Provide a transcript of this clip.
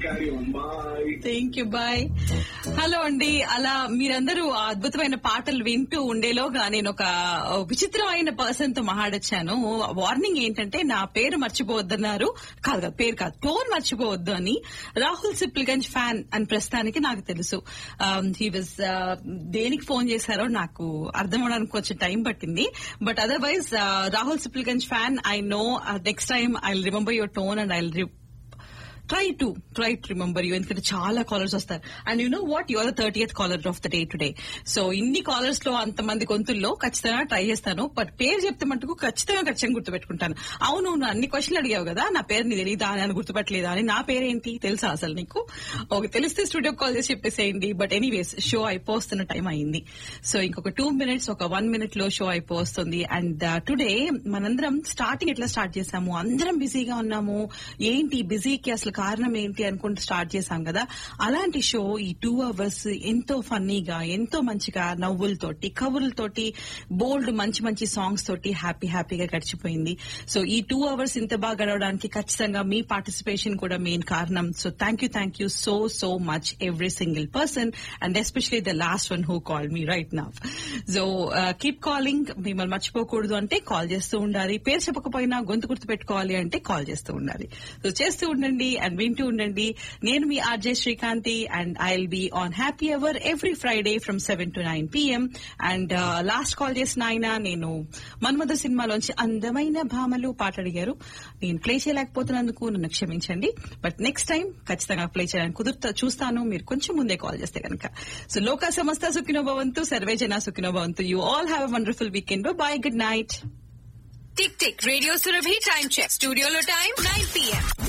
carry on boy thank you bye hello అండి అలా మీరందరూ ఆ అద్భుతమైన పాటలు వింటూ ఉండేలోగా నేను ఒక విచిత్రమైన పర్సన్ తో మాట్లాడొచ్చాను వార్నింగ్ ఏంటంటే నా పేరు మర్చిపోవద్దన్నారు కాదు కాదు పేరు కాదు టోన్ మర్చిపోవద్దు అని రాహుల్ సిప్లిగంజ్ ఫ్యాన్ అని ప్రస్తుతానికి నాకు తెలుసు హీ వాజ్ దేనికి ఫోన్ చేశారో నాకు అర్థం అవడానికి కొంచెం టైం పట్టింది but otherwise Rahul Sipligunj fan I know next time I remember your tone and I try to try to remember you ఎందుకంటే చాలా కాలర్స్ వస్తారు and you know what your the thirtieth caller of the day today so ఇన్ని callers లో అంతమంది గొంతుల్లో ఖచ్చితంగా try చేస్తాను but పేరు చెప్తే మటుకు ఖచ్చితంగా ఖచ్చితంగా గుర్తుపెట్టుకుంటాను అవును నువ్వు అన్ని క్వశ్చన్లు అడిగావు కదా నా పేరు నీ తెలీదా అని గుర్తుపెట్టలేదా అని నా పేరేంటి తెలుసా అసలు నీకు ఒక తెలిస్తే స్టూడియో కాల్ చేసి చెప్పేసేయండి బట్ ఎనీవేస్ షో అయిపోతున్న టైం అయింది సో ఇంకొక టూ మినిట్స్ ఒక వన్ మినిట్ లో షో అయిపోతుంది అండ్ టుడే మనందరం స్టార్టింగ్ ఎట్లా స్టార్ట్ చేసాము అందరం బిజీగా ఉన్నాము ఏంటి బిజీకి అసలు కారణం ఏంటి అనుకుంటూ స్టార్ట్ చేశాం కదా అలాంటి షో ఈ టూ అవర్స్ ఎంతో ఫన్నీగా ఎంతో మంచిగా నవ్వులతోటి కవులతోటి బోల్డ్ మంచి మంచి సాంగ్స్ తోటి హ్యాపీ హ్యాపీగా గడిచిపోయింది సో ఈ టూ అవర్స్ ఇంత బాగా గడవడానికి ఖచ్చితంగా మీ పార్టిసిపేషన్ కూడా మెయిన్ కారణం so thank you thank you so so much every single person and especially the last one who call me right now so keep calling మిమ్మల్ని మర్చిపోకూడదు అంటే కాల్ చేస్తూ ఉండాలి పేరు చెప్పకపోయినా గొంతు గుర్తు పెట్టుకోవాలి అంటే కాల్ చేస్తూ ఉండాలి సో చేస్తూ ఉండండి అండ్ వింటూ ఉండండి నేను మీ RJ Srikanthi and I will be on happy hour every Friday from seven to nine PM and last call చేసిన ఆయన నేను మన్మధ సినిమాలోంచి అందమైన భామలు పాట అడిగారు నేను ప్లే చేయలేకపోతున్నందుకు నన్ను క్షమించండి బట్ నెక్స్ట్ టైం ఖచ్చితంగా ప్లే చేయడానికి కుదురుతా చూస్తాను మీరు కొంచెం ముందే కాల్ చేస్తే కనుక సో లోక సమస్త సుఖినో భవంతు సర్వే జన సుఖినో భవంతు you all have a wonderful weekend bye good night tick tick radio Surabhi time check స్టూడియోలో టైం నైన్ పిఎం